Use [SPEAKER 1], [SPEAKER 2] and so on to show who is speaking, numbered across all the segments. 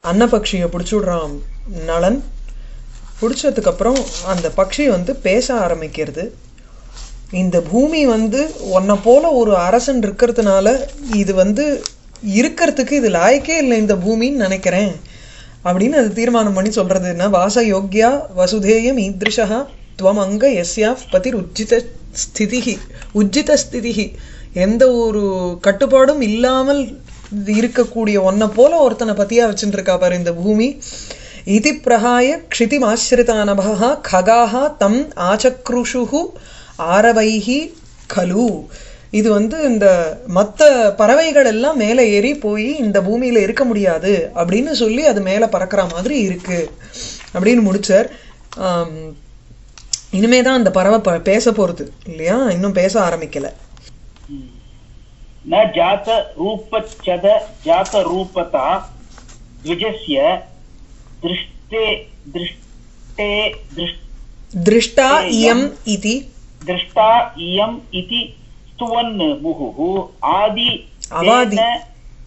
[SPEAKER 1] அன்னபக்ஷியை பிடிச்சுடுறான் நளன் பிடிச்சதுக்கப்புறம் அந்த பக்ஷி வந்து பேச ஆரம்பிக்கிறது இந்த பூமி வந்து உன்னை போல ஒரு அரசன் இருக்கிறதுனால இது வந்து இருக்கிறதுக்கு இது லாய்க்கே இல்லை இந்த பூமின்னு நினைக்கிறேன் அப்படின்னு அது தீர்மானம் பண்ணி சொல்றது என்ன வாச யோக்யா வசுதேயம் ஈத்ருஷா துவம் அங்க எஸ்யா பதிர் உஜ்ஜித ஸ்திதிஹி உஜ்ஜித ஸ்திதிஹி எந்த ஒரு கட்டுப்பாடும் இல்லாமல் இருக்கக்கூடிய ஒன்னை போல ஒருத்தனை பத்தியா வச்சுட்டு இருக்கா பாரு இந்த பூமி இதி பிரகாய க்ஷிதிமாசிரிதானபः खगाः தம் ஆச்சக்ருஷுஹு ஆரவைஹி கலு இது வந்து இந்த மற்ற பறவைகள் எல்லாம் மேலே ஏறி போய் இந்த பூமியில இருக்க முடியாது அப்படின்னு சொல்லி அது மேலே பறக்கிற மாதிரி இருக்கு அப்படின்னு முடிச்சார் ஆம், இனிமே தான் அந்த பறவை ப- பேச போறது இல்லையா இன்னும் பேச ஆரம்பிக்கல
[SPEAKER 2] न जातरूपच्छद जातरूपता द्विजस्य दृष्टे दृष्टे दृष्
[SPEAKER 1] திருஷ்டா இயம் இதி
[SPEAKER 2] दृष्टा इयम् इति स्तुवन् मुहुः आदि
[SPEAKER 1] அவாதி.
[SPEAKER 2] तेन-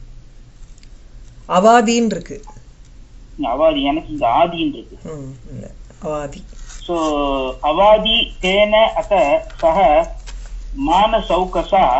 [SPEAKER 1] அவாதின்னு இருக்கு
[SPEAKER 2] அவாதி எனக்கு இங்க ஆதின்னு இருக்கு
[SPEAKER 1] ம், இல்ல அவாதி
[SPEAKER 2] सो अवादि तेन अत सः मानसौकसा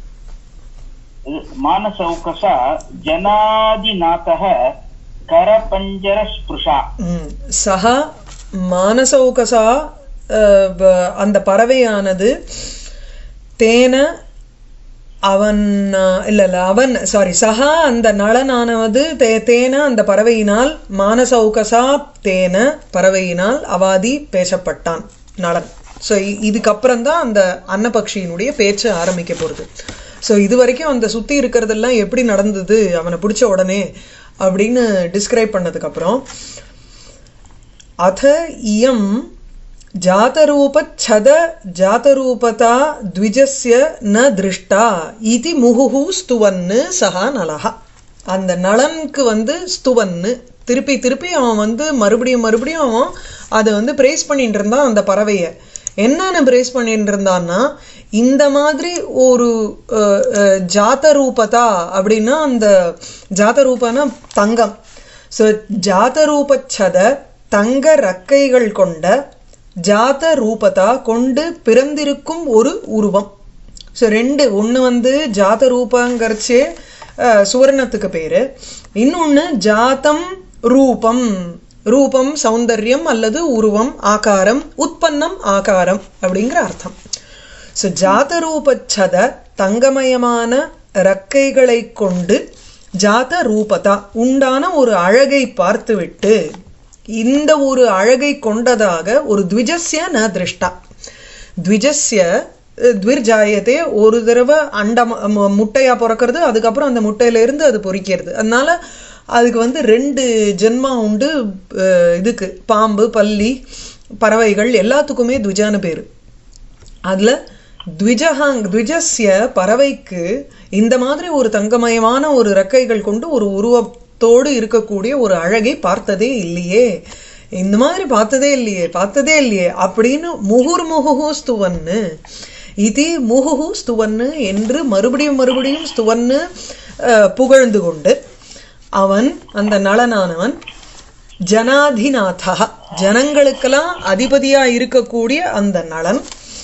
[SPEAKER 2] मानसौकसा जनादिनाथः करपञ्जरस्पृशा
[SPEAKER 1] ம். சக மானசௌகசா அஹ், வ- அந்த பறவையானது தேன அவன் அஹ், இல்ல இல்ல அவன் சாரி சகா அந்த நளனானது தே தேன அந்த பறவையினால் மானசௌகசா தேன பறவையினால் அவாதி பேசப்பட்டான் நளன் ஸோ இதுக்கப்புறம் தான் அந்த அன்னபக்ஷியினுடைய பேச்சு ஆரம்பிக்க போகிறது ஸோ இது வரைக்கும் அந்த சுற்றி இருக்கிறதெல்லாம் எப்படி நடந்தது அவனை பிடிச்ச உடனே அப்படின்னு டிஸ்கிரைப் பண்ணதுக்கப்புறம் अथ इयं जातरूपच्छद जातरूपता द्विजस्य न दृष्टा इति मुहुः स्तुवन् सः नलः அந்த நலனுக்கு வந்து ஸ்துவன்னு திருப்பி திருப்பி அவன் வந்து மறுபடியும் மறுபடியும் அவன் அதை வந்து பிரேஸ் பண்ணிட்டு இருந்தான் அந்த பறவையை என்னன்னு பிரேஸ் பண்ணிட்டு இருந்தான்னா இந்த மாதிரி ஒரு அஹ், அஹ், ஜாத ரூபதா அப்படின்னா அந்த ஜாத ரூபனா தங்கம் ஸோ ஜாத ரூபச்சத தங்க ரக்கைகள் கொண்ட ஜாத ரூபதா கொண்டு பிறந்திருக்கும் ஒரு உருவம் ஸோ ரெண்டு ஒன்று வந்து ஜாத ரூபங்கிறச்சே அஹ், சுவர்ணத்துக்கு பேரு இன்னொன்று ஜாதம் ரூபம் ரூபம் சௌந்தர்யம் அல்லது உருவம் ஆகாரம் உற்பன்னம் ஆகாரம் அப்படிங்கிற அர்த்தம் ஸோ ஜாதரூபச்சத தங்கமயமான ரக்கைகளை கொண்டு ஜாத ரூபதா உண்டான ஒரு அழகை பார்த்துவிட்டு இந்த ஒரு அழகை கொண்டதாக ஒரு த்விஜஸ்ய ந திருஷ்டா த்விஜஸ்ய அஹ், த்விர்ஜாயத்தே ஒரு தடவை அண்டம் மு- முட்டையா பிறக்கிறது அதுக்கப்புறம் அந்த முட்டையில இருந்து அது பொரிக்கிறது அதனால அதுக்கு வந்து ரெண்டு ஜென்மா உண்டு அஹ், இதுக்கு பாம்பு பல்லி பறவைகள் எல்லாத்துக்குமே த்விஜான்னு பேரு அதுல த்விஜஹாங் த்விஜஸ்ய பறவைக்கு இந்த மாதிரி ஒரு தங்கமயமான ஒரு ரெக்கைகள் கொண்டு ஒரு உருவத்தோடு இருக்கக்கூடிய ஒரு அழகை பார்த்ததே இல்லையே இந்த மாதிரி பார்த்ததே இல்லையே பார்த்ததே இல்லையே அப்படின்னு முகுர் முகுஹு ஸ்துவன்னு இது முகுஹு ஸ்துவன்னு என்று மறுபடியும் மறுபடியும் ஸ்துவன்னு அஹ், புகழ்ந்து கொண்டு அவன் அந்த நளனானவன் ஜனாதிநாதா ஜனங்களுக்கெல்லாம் அதிபதியா இருக்கக்கூடிய அந்த நளன்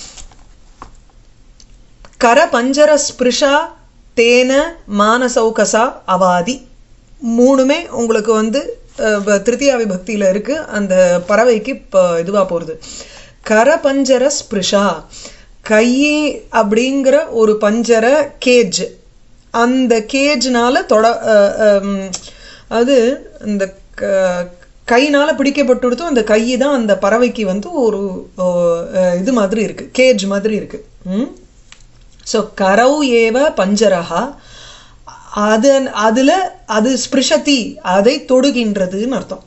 [SPEAKER 1] கர பஞ்சர ஸ்பிருஷா தேன மானசௌகசா அவாதி மூணுமே உங்களுக்கு வந்து அஹ், வ- திருத்தியா விபக்தியில இருக்கு அந்த பறவைக்கு இப்போ இதுவா போறது கர பஞ்சர ஸ்பிருஷா கையே அப்படிங்கிற ஒரு பஞ்சர கேஜ் அந்த கேஜ்னால தொட அஹ், அம், அது இந்த க- கையினால பிடிக்கப்பட்டுடுத்தும் அந்த கை தான் அந்த பறவைக்கு வந்து ஒரு அஹ், இது மாதிரி இருக்கு கேஜ் மாதிரி இருக்கு ம் ஸோ கரவு ஏவ பஞ்சரஹா அது அதுல அது ஸ்பிருஷதி அதை தொடுகின்றதுன்னு அர்த்தம்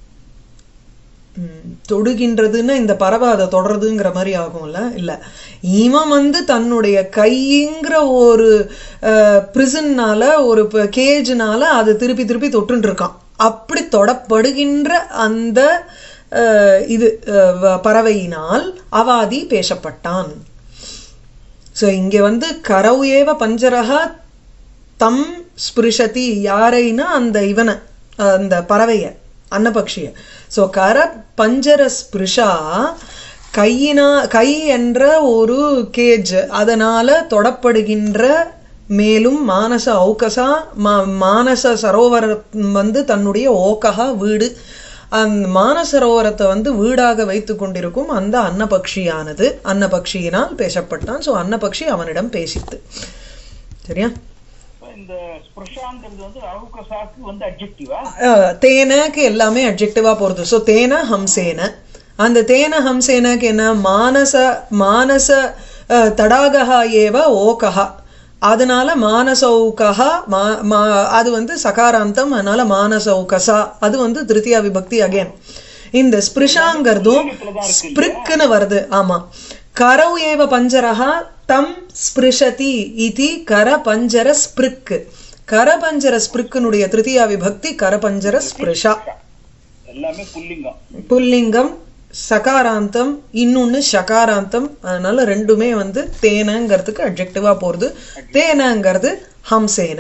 [SPEAKER 1] ம், தொடுகின்றதுன்னா இந்த பறவை அதை தொடருதுங்கிற மாதிரி ஆகும்ல இல்ல இவன் வந்து தன்னுடைய கைங்கிற ஒரு பிரிசன்னால ஒரு கேஜ்னால அது திருப்பி திருப்பி தொட்டுன்னு இருக்கான் அப்படி தொடப்படுகின்ற அந்த அஹ், இது அஹ், வ- பறவையினால் அவாதி பேசப்பட்டான் ஸோ இங்க வந்து கரவு ஏவ பஞ்சரகா தம் ஸ்பிருஷதி யாரைனா அந்த இவனை அந்த பறவைய அன்னபக்ஷிய ஸோ கர பஞ்சர ஸ்பிருஷா கையினா கை என்ற ஒரு கேஜ் அதனால தொடப்படுகின்ற மேலும் மானச ஔகசா மா மானச சரோவரம் வந்து தன்னுடைய ஓகஹா வீடு அந்த மானசரோவரத்தை வந்து வீடாக வைத்து கொண்டிருக்கும் அந்த அன்னபக்ஷியானது அன்னபக்ஷியினால் பேசப்பட்டான் ஸோ அன்னபக்ஷி அவனிடம் பேசித்து சரியா
[SPEAKER 2] இப்ப இந்த ஸ்பிருஷாங்கிறது வந்து அவுகசாக்கு வந்து அப்ஜெக்டிவா
[SPEAKER 1] அஹ், தேனக்கு எல்லாமே அட்ஜெக்டிவா போறது ஸோ தேன ஹம்சேன அந்த தேன ஹம்சேனக்கு என்ன மானச மானச அஹ், தடாகா ஏவ ஓகஹா அதனால மானசௌகஹா மா மா அது வந்து சகாராந்தம் அதனால மானசௌகசா அது வந்து திருத்தியா விபக்தி அகைன் இந்த ஸ்பிருஷாங்கிறதும் ஸ்பிருக்குன்னு வருது ஆமா கரவு ஏவ பஞ்சரஹா தம் ஸ்பிருஷதி இதி கர பஞ்சர ஸ்பிருக் கரபஞ்சர ஸ்பிருக்கினுடைய திருத்தியா விபக்தி கரபஞ்சர ஸ்பிருஷா
[SPEAKER 2] எல்லாமே புல்லிங்கம்
[SPEAKER 1] புல்லிங்கம் சகாராந்தம் இன்னொன்னு ஷகாராந்தம் அதனால ரெண்டுமே வந்து தேனங்கிறதுக்கு அட்ஜெக்டிவா போறது தேனங்கிறது ஹம்சேன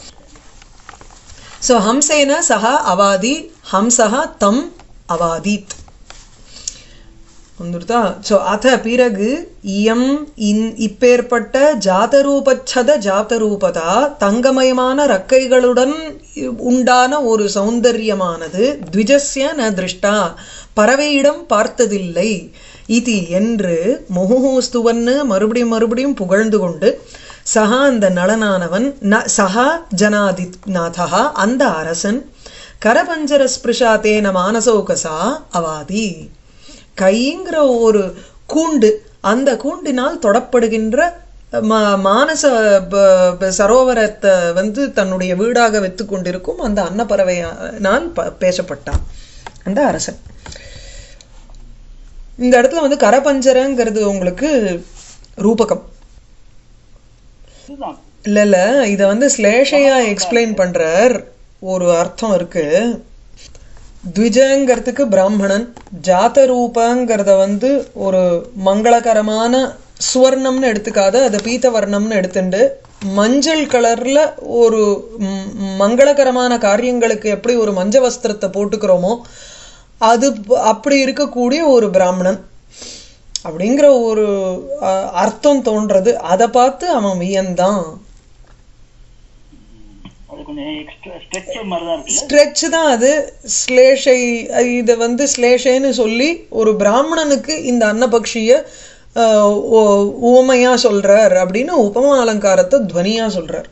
[SPEAKER 1] ஸோ ஹம்சேன சஹா அவாதி ஹம்சஹா தம் அவாதீத் வந்துருதா ஸோ அத பிறகு இயம் இன் இப்பேற்பட்ட ஜாதரூபச்சத ஜாதரூபதா தங்கமயமான ரக்கைகளுடன் உண்டான ஒரு சௌந்தரியமானது த்விஜஸ்ய ந திருஷ்டா பறவையிடம் பார்த்ததில்லை இது என்று முகுஹூஸ்துவன்னு மறுபடியும் மறுபடியும் புகழ்ந்து கொண்டு சஹா அந்த நளனானவன் ந சஹா ஜனாதிநாதா அந்த அரசன் கரபஞ்சர ஸ்பிருஷா தேன மானசோகசா அவாதி கைங்கிற ஒரு கூண்டு அந்த கூண்டினால் தொடப்படுகின்ற ம- மானச ப- ப- சரோவரத்தை வந்து தன்னுடைய வீடாக வைத்து கொண்டிருக்கும் அந்த அன்னப்பறவையினால் ப- பேசப்பட்டான் அந்த அரசன் இந்த இடத்துல வந்து கரபஞ்சரங்கிறது உங்களுக்கு ரூபகம்
[SPEAKER 2] இதுதான்
[SPEAKER 1] இல்ல இல்ல இத வந்து ஸ்லேஷையா எக்ஸ்பிளைன் பண்றார் ஒரு அர்த்தம் இருக்கு த்விஜங்கிறதுக்கு பிராமணன் ஜாத ரூபங்கிறத வந்து ஒரு மங்களகரமான சுவர்ணம்னு எடுத்துக்காத அதை பீத்தவர்ணம்னு எடுத்துண்டு மஞ்சள் கலர்ல ஒரு ம், மங்களகரமான காரியங்களுக்கு எப்படி ஒரு மஞ்ச வஸ்திரத்தை போட்டுக்கிறோமோ அது ப- அப்படி இருக்கக்கூடிய ஒரு பிராமணன் அப்படிங்கிற ஒரு அஹ், அர்த்தம் தோன்றது அதை பார்த்து அவன் வியந்தான்
[SPEAKER 2] அது கொஞ்சம் எக்ஸ்ட்ரா ஸ்ட்ரெச்சர் மாதிரி தான் இருக்குல்ல
[SPEAKER 1] ஸ்ட்ரெச் தான் அது ஸ்லேஷை இதை வந்து ஸ்லேஷைன்னு சொல்லி ஒரு பிராமணனுக்கு இந்த அன்னபக்ஷிய அஹ், ஓ- உவமையா சொல்றார் அப்படின்னு உபமா அலங்காரத்தை துவனியா சொல்றார்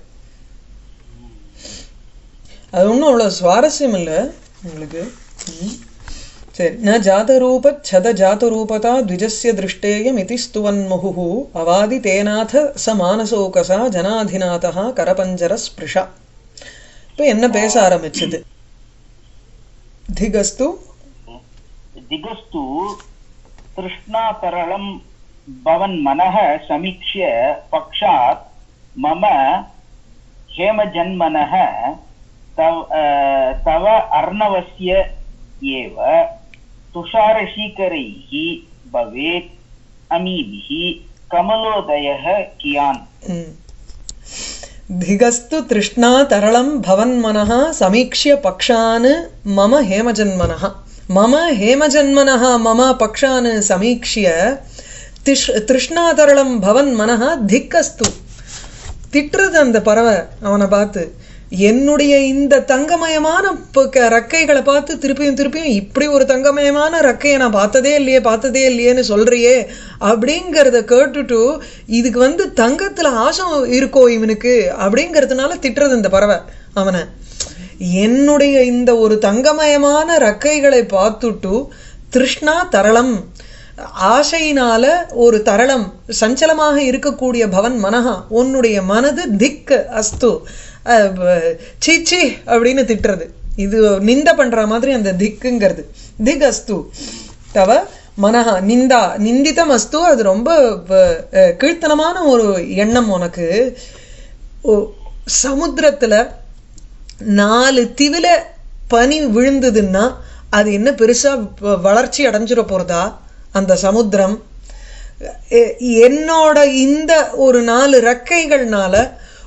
[SPEAKER 1] அது ஒன்றும் அவ்வளோ சுவாரஸ்யம் இல்லை உங்களுக்கு ம். சரி ந ஜாதரூப சத ஜாதரூபதா த்விஜஸ்ய திருஷ்டேயம் இதி ஸ்துவன்முஹு அவாதி தேநாத ச மானசோகசா ஜனாதிநாதா கரபஞ்சர ஸ்பிருஷா இப்போ என்ன பேச ஆரம்பிச்சது திகஸ்து
[SPEAKER 2] दिगस्तु तृष्णातरलं भवन् मनः समीक्ष्य पक्षात् मम हेमजन्मनः तव अ, तव अर्णवस्य एव तुषारशीकरैः भवेत् अमीभिः कमलोदयः कियान्
[SPEAKER 1] ம். திகஸ்து திருஷ்ணா தரளம் பவன் மனः சமீக்ஷ்ய பக்ஷான் மம ஹேமஜன்மனः மம ஹேமஜன்மனः மம பக்ஷான் சமீக்ஷ்ய திஷ் திருஷ்ணாதரளம் பவன் மனः திக்கஸ்து திட்டுறது அந்த பறவை அவனை பார்த்து என்னுடைய இந்த தங்கமயமான ப- க- ரெக்கைகளை பார்த்து திருப்பியும் திருப்பியும் இப்படி ஒரு தங்கமயமான ரெக்கையை நான் பார்த்ததே இல்லையே பார்த்ததே இல்லையேன்னு சொல்றியே அப்படிங்கிறத கேட்டுட்டு இதுக்கு வந்து தங்கத்துல ஆசை இருக்கோ இவனுக்கு அப்படிங்கிறதுனால திட்டுறது இந்த பறவை அவனை என்னுடைய இந்த ஒரு தங்கமயமான ரெக்கைகளை பார்த்துட்டு திருஷ்ணா தரளம் ஆசையினால ஒரு தரளம் சஞ்சலமாக இருக்கக்கூடிய பவன் மனஹா உன்னுடைய மனது திக் அஸ்து அஹ், ப- சீ சீ அப்படின்னு திட்டுறது இது நிந்த பண்ற மாதிரி அந்த திக்குங்கிறது திக் அஸ்து தவ மனஹா நிந்தா நிந்திதம் அஸ்து அது ரொம்ப ப- அஹ், கீழ்த்தனமான ஒரு எண்ணம் உனக்கு ஓ- சமுத்திரத்துல நாலு திவில பனி விழுந்ததுன்னா அது என்ன பெருசா வ- வளர்ச்சி அடைஞ்சிட போறதா அந்த சமுத்திரம் எ- என்னோட இந்த ஒரு நாலு ரெக்கைகள்னால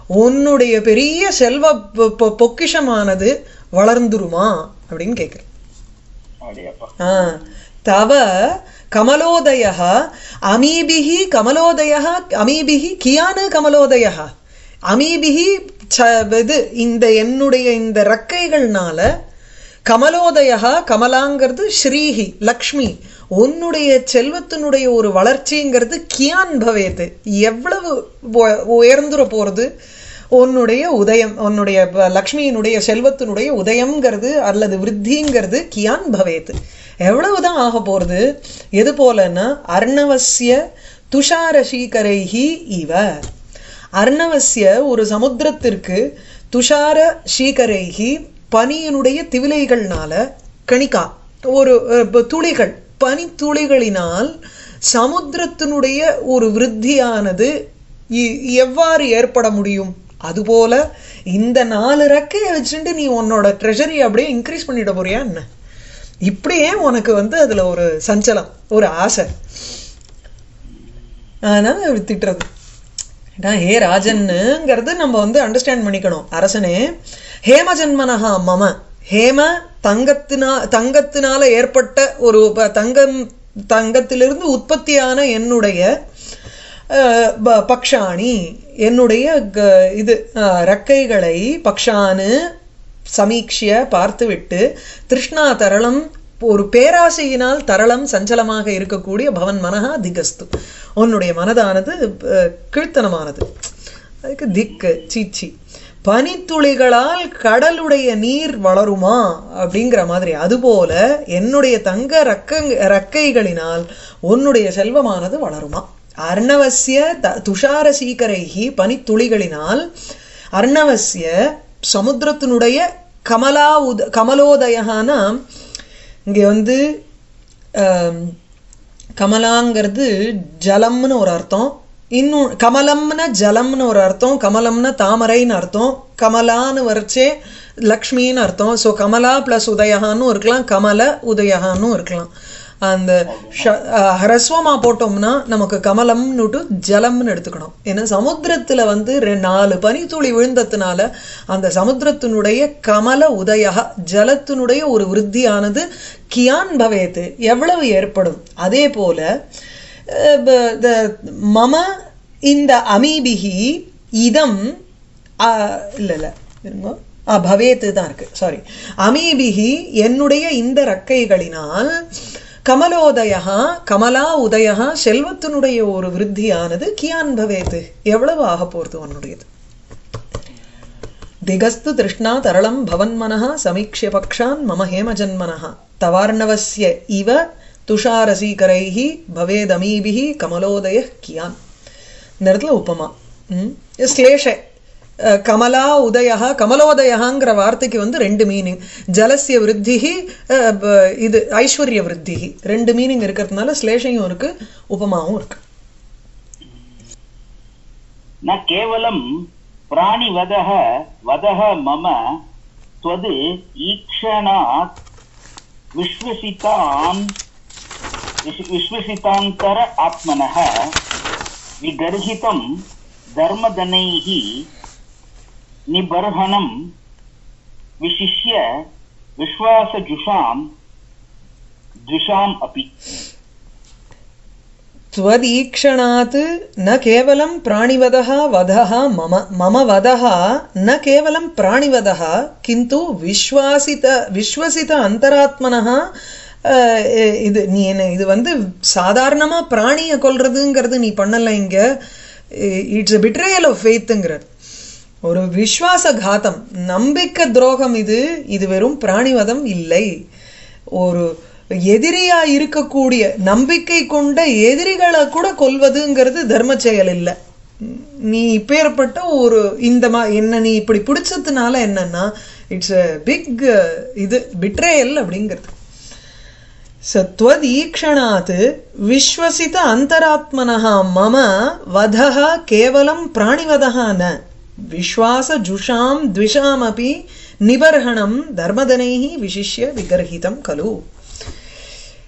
[SPEAKER 1] உன்னுடைய பெரிய செல்வ பொ- பொ- பொக்கிஷமானது வளர்ந்துருமா அப்படின்னு கேட்குறேன்
[SPEAKER 2] அப்படியாப்பா
[SPEAKER 1] ஆ, தவ கமலோதய அமீபிஹி கமலோதய அமீபிஹி கியானு கமலோதய அமீபிஹி ச- இது இந்த என்னுடைய இந்த ரெக்கைகள்னால கமலோதயா கமலாங்கிறது ஸ்ரீஹி லக்ஷ்மி உன்னுடைய செல்வத்தினுடைய ஒரு வளர்ச்சிங்கிறது கியான் பவேது எவ்வளவு உ- உயர்ந்துற போறது உன்னுடைய உதயம் உன்னுடைய ப- லக்ஷ்மியினுடைய செல்வத்தினுடைய உதயம்ங்கிறது அல்லது விருத்திங்கிறது கியான் பவேத் எவ்வளவுதான் ஆக போறது எது போலன்னா அர்ணவசிய துஷாரசீகரைஹி இவ அர்ணவசிய ஒரு சமுத்திரத்திற்கு துஷார சீகரைஹி பனியினுடைய திவிலைகள்னால கணிகா ஒரு அஹ், ப- துளிகள் பனி துளிகளினால் சமுத்திரத்தினுடைய ஒரு விருத்தியானது இ- எவ்வாறு ஏற்பட முடியும் அதுபோல இந்த நாலு ரெக்கையை வச்சுட்டு நீ உன்னோட ட்ரெஷரி அப்படியே இன்க்ரீஸ் பண்ணிட போறியா என்ன இப்படியே உனக்கு வந்து அதுல ஒரு சஞ்சலம் ஒரு ஆசை அதனால அவர் திட்டுறது ஏன்னா, ஹே ராஜன்னுங்கிறது நம்ம வந்து அண்டர்ஸ்டாண்ட் பண்ணிக்கணும் அரசனே ஹேம ஜன்மனஹா மம ஹேம தங்கத்தினா தங்கத்தினால ஏற்பட்ட ஒரு ப- தங்கம் தங்கத்திலிருந்து உற்பத்தியான என்னுடைய அஹ், ப- பக்ஷாணி என்னுடைய க- இது அஹ், ரெக்கைகளை பக்ஷானு சமீக்ஷிய பார்த்துவிட்டு திருஷ்ணா தரளம் ஒரு பேராசையினால் தரளம் சஞ்சலமாக இருக்கக்கூடிய பவன் மனஹா திகஸ்து உன்னுடைய மனதானது அஹ், கீழ்த்தனமானது அதுக்கு திக்கு சீச்சி பனித்துளிகளால் கடலுடைய நீர் வளருமா அப்படிங்கிற மாதிரி அதுபோல என்னுடைய தங்க ரக்க ரக்கைகளினால் உன்னுடைய செல்வமானது வளருமா அர்ணவசிய த துஷார சீக்கரைகி பனித்துளிகளினால் அர்ணவசிய சமுத்திரத்தினுடைய கமலா உத கமலோதயகானா இங்கே வந்து ஆம், கமலாங்கிறது ஜலம்னு ஒரு அர்த்தம் இன்னும் கமலம்னா ஜலம்னு ஒரு அர்த்தம் கமலம்னா தாமரைன்னு அர்த்தம் கமலான்னு வரைச்சே லக்ஷ்மின்னு அர்த்தம் ஸோ கமலா ப்ளஸ் உதயகான்னு இருக்கலாம் கமல உதயகான்னு இருக்கலாம் அந்த ஷ- அஹ் ஹ்ரஸ்வமா போட்டோம்னா நமக்கு கமலம்னுட்டு ஜலம்னு எடுத்துக்கணும் ஏன்னா சமுத்திரத்துல வந்து ரெ- நாலு பனித்துளி விழுந்ததுனால அந்த சமுத்திரத்தினுடைய கமல உதய ஜலத்தினுடைய ஒரு விருத்தியானது கியான் பவேத்து எவ்வளவு ஏற்படும் அதே போல அஹ் ப- த- மம இந்த அமீபிகி இதம் அஹ், இல்ல இல்ல இருங்க ஆ பவேத்து தான் இருக்கு சாரி அமீபிகி என்னுடைய இந்த ரக்கைகளினால் கமலோதயா கமலா உதயா செல்வத்தினுடைய ஒரு விருத்தியானது கியான் பவேத்து எவ்வளவு ஆக போறது உன்னுடையது திகஸ்து திருஷ்ணா தரளம் பவன்மனः சமீக்ஷ்ய பக்ஷான் மம ஹேமஜன்மனः தவார்ணவஸ்ய இவ துஷாரசீகரைஹி பவேதமீபிஹி கமலோதய கியான் இந்த இடத்துல உப்பமா ம் ஸ்லேஷ அஹ், கமலா உதயா கமலோதயங்கிற வார்த்தைக்கு வந்து ரெண்டு மீனிங் ஜலசிய விருத்திஹி அஹ், ப- இது ஐஸ்வர்ய விருத்திஹி ரெண்டு மீனிங் இருக்கிறதுனால ஸ்லேஷையும் இருக்கு உபமாவும் இருக்கு
[SPEAKER 2] न केवलं प्राणिवधः वधः मम त्वद् ईक्षणात् विश्वसितान् विश्- विश्वसितान्तर आत्मनः विगर्हितं धर्मधनैः निबर्हणं विशिष्य विश्वासजुषां द्विषाम् अपि
[SPEAKER 1] त्वदीक्षणात् न केवलं प्राणिवधः वधः मम मम वधः न केवलं प्राणिवधः किन्तु विश्वासित विश्वसित अन्तरात्मनः அஹ், இது நீ என்ன இது வந்து சாதாரணமா பிராணியை கொல்றதுங்கிறது நீ பண்ணல இங்க இட்ஸ் பிட்ரேயல் ஆஃப் ஃபெய்த்துங்கிறார் ஒரு விஸ்வாச காதம் நம்பிக்கை துரோகம் இது இது வெறும் பிராணிவதம் இல்லை ஒரு எதிரியா இருக்கக்கூடிய நம்பிக்கை கொண்ட எதிரிகளை கூட கொல்வதுங்கிறது தர்ம செயல் இல்லை நீ இப்பேற்பட்ட ஒரு இந்த மா என்ன நீ இப்படி பிடிச்சதுனால என்னன்னா இட்ஸ் a பிக் இது பிட்ரேயல் அப்படிங்கிறது सत्वदीक्षणात् विश्वसित अन्तरात्मनः मम वधः केवलं प्राणिवधः न विश्वासजुषां द्विषामपि निबर्हणं धर्मधनैः विशिष्य विगर्हितं खलु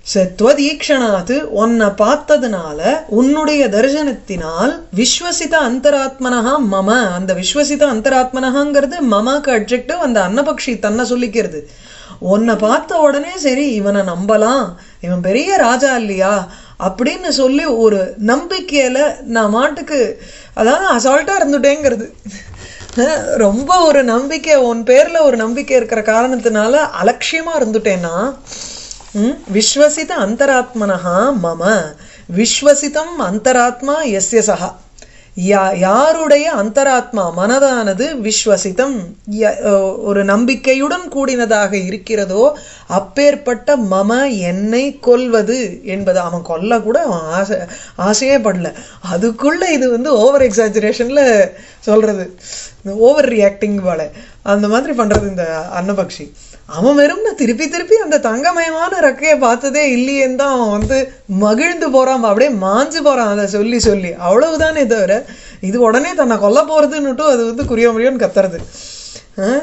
[SPEAKER 1] சத்வதீக்ஷணாத்து உன்னை பார்த்ததுனால உன்னுடைய தரிசனத்தினால் விஸ்வசித அந்தராத்மனஹா மம அந்த விஸ்வசித அந்தராத்மனஹாங்கிறது மமக்கு அட்ஜெக்டிவ் அந்த அன்னபக்ஷி தன்னை சொல்லிக்கிறது உன்னை பார்த்த உடனே சரி இவனை நம்பலாம் இவன் பெரிய ராஜா இல்லையா அப்படின்னு சொல்லி ஒரு நம்பிக்கையில நான் மாட்டுக்கு அதாவது அசால்ட்டா இருந்துட்டேங்கிறது அஹ் ரொம்ப ஒரு நம்பிக்கை உன் பேர்ல ஒரு நம்பிக்கை இருக்கிற காரணத்தினால அலட்சியமா இருந்துட்டேன்னா ம், விஸ்வசித அந்தராத்மனஹா மம விஸ்வசிதம் அந்தராத்மா எஸ்ய சஹா யா யாருடைய அந்தராத்மா மனதானது விஸ்வசிதம் ய- அஹ் ஒரு நம்பிக்கையுடன் கூடினதாக இருக்கிறதோ அப்பேற்பட்ட மம என்னை கொல்வது என்பது அவன் கொல்ல கூட அவன் ஆசை ஆசையே படல அதுக்குள்ள இது வந்து ஓவர் எக்ஸாஜரேஷன்ல சொல்றது ஓவர் ரியாக்டிங் போல அந்த மாதிரி பண்றது இந்த அன்னபக்ஷி அவன் வெறும் திருப்பி திருப்பி அந்த தங்கமயமான ரெக்கையை பார்த்ததே இல்லையேன்னு தான் அவன் வந்து மகிழ்ந்து போறான் அப்படியே மாஞ்சு போறான் அதை சொல்லி சொல்லி அவ்வளவுதானே தவிர இது உடனே தன்னை கொல்ல போறதுன்னுட்டும் அது வந்து குறிய முடியும்னு கத்துறது அஹ்?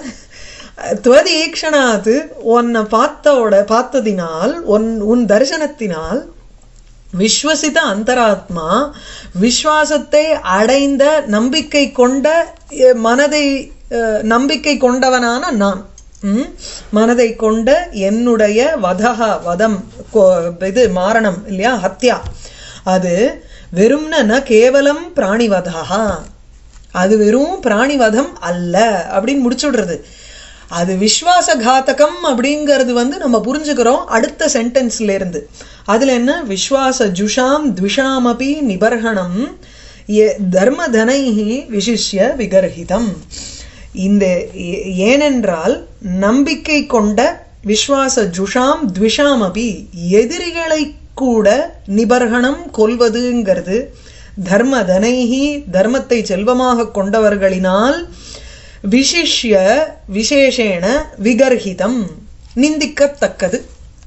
[SPEAKER 1] துவதீக்ஷணாத்து உன்னை பார்த்தோட பார்த்ததினால் உன் உன் தரிசனத்தினால் விஸ்வசித அந்தராத்மா விஸ்வாசத்தை அடைந்த நம்பிக்கை கொண்ட அஹ், மனதை அஹ், நம்பிக்கை கொண்டவனான நான் ம்? மனதை கொண்ட என்னுடைய வதஹ வதம் கொ- இது மாரணம் இல்லையா ஹத்யா அது வெறும்ன ந கேவலம் பிராணிவதா அது வெறும் பிராணிவதம் அல்ல அப்படின்னு முடிச்சுடுறது அது விஸ்வாச காத்தகம் அப்படிங்கிறது வந்து நம்ம புரிஞ்சுக்கிறோம் அடுத்த சென்டென்ஸ்ல இருந்து அதுல என்ன விஸ்வாச ஜுஷாம் த்விஷாமபி நிபர்ஹணம் ஏ- தர்மதனைஹி விசிஷ்ய விகர்ஹிதம் இந்த ஏ- ஏனென்றால் நம்பிக்கை கொண்ட விஸ்வாச ஜுஷாம் த்விஷாமபி எதிரிகளை கூட நிபர்கணம் கொல்வதுங்கிறது தர்ம தனைஹி தர்மத்தை செல்வமாக கொண்டவர்களினால் விசிஷ்ய விசேஷேன விகர்ஹிதம் நிந்திக்கத்தக்கது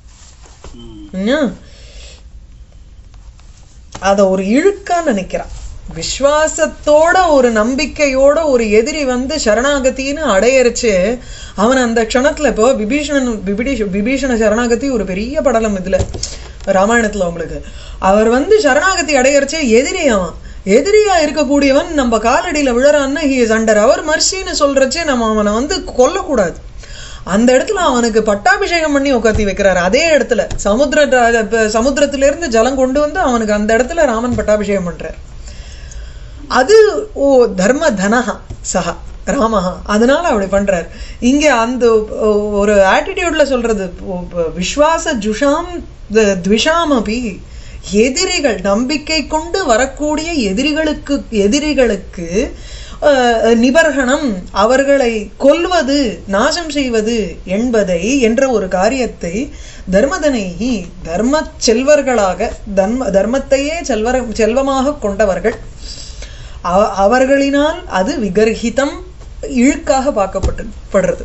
[SPEAKER 1] ம். அத ஒரு இழுக்கா நினைக்கிறான் விஸ்வாசத்தோட ஒரு நம்பிக்கையோட ஒரு எதிரி வந்து சரணாகத்தின்னு அடையரிச்சு அவன் அந்த க்ஷணத்துல இப்போ விபீஷணன் விபீஷ விபீஷண சரணாகதி ஒரு பெரிய படலம் இதுல ராமாயணத்துல உங்களுக்கு அவர் வந்து சரணாகதி அடையரிச்சே எதிரி அவன் எதிரியா இருக்கக்கூடியவன் நம்ம காலடியில விழறான்னு ஹி இஸ் அண்டர் அவர் மர்சின்னு சொல்றச்சே நம்ம அவனை வந்து கொல்லக்கூடாது அந்த இடத்துல அவனுக்கு பட்டாபிஷேகம் பண்ணி உட்காத்தி வைக்கிறாரு அதே இடத்துல சமுத்திர இப்ப சமுத்திரத்துல இருந்து ஜலம் கொண்டு வந்து அவனுக்கு அந்த இடத்துல ராமன் பட்டாபிஷேகம் பண்றார் அது ஓ தர்ம தனஹா சஹா ராமஹா அதனால அப்படி பண்றார் இங்க அந்த ஓ, ஒரு ஆட்டிடியூட்ல சொல்றது ஓ, ப- விஸ்வாச ஜுஷாம் த- த்விஷாமபி எதிரிகள் நம்பிக்கை கொண்டு வரக்கூடிய எதிரிகளுக்கு எதிரிகளுக்கு அஹ், நிபர்கணம் அவர்களை கொல்வது நாசம் செய்வது என்பதை என்ற ஒரு காரியத்தை தர்மதனைஹி தர்ம செல்வர்களாக தர்ம தர்மத்தையே செல்வர செல்வமாக கொண்டவர்கள் அவ- அவர்களினால் அது விகர்ஹிதம் இழுக்காக பார்க்கப்பட்டு படுறது